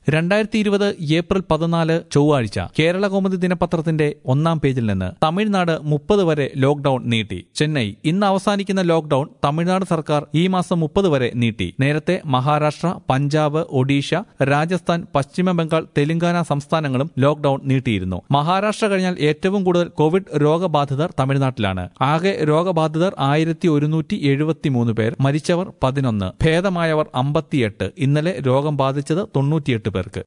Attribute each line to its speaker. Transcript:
Speaker 1: രണ്ടായിരത്തി ഇരുപത് ഏപ്രിൽ പതിനാല് ചൊവ്വാഴ്ച കേരള കൗമുദി ദിനപത്രത്തിന്റെ ഒന്നാം പേജിൽ നിന്ന് തമിഴ്നാട് മുപ്പത് വരെ ലോക്ഡൌൺ നീട്ടി ചെന്നൈ ഇന്ന് അവസാനിക്കുന്ന ലോക്ഡൌൺ തമിഴ്നാട് സർക്കാർ ഈ മാസം മുപ്പത് വരെ നീട്ടി നേരത്തെ മഹാരാഷ്ട്ര പഞ്ചാബ് ഒഡീഷ രാജസ്ഥാൻ പശ്ചിമ ബംഗാൾ തെലങ്കാന സംസ്ഥാനങ്ങളും ലോക്ഡൌൺ നീട്ടിയിരുന്നു മഹാരാഷ്ട്ര കഴിഞ്ഞാൽ ഏറ്റവും കൂടുതൽ കോവിഡ് രോഗബാധിതർ തമിഴ്നാട്ടിലാണ് ആകെ രോഗബാധിതർ ആയിരത്തി ഒരുന്നൂറ്റി എഴുപത്തിമൂന്ന് പേർ മരിച്ചവർ പതിനൊന്ന് ഭേദമായവർ അമ്പത്തിയെട്ട് ഇന്നലെ രോഗം ബാധിച്ചത് തൊണ്ണൂറ്റിയെട്ട് പേർക്ക്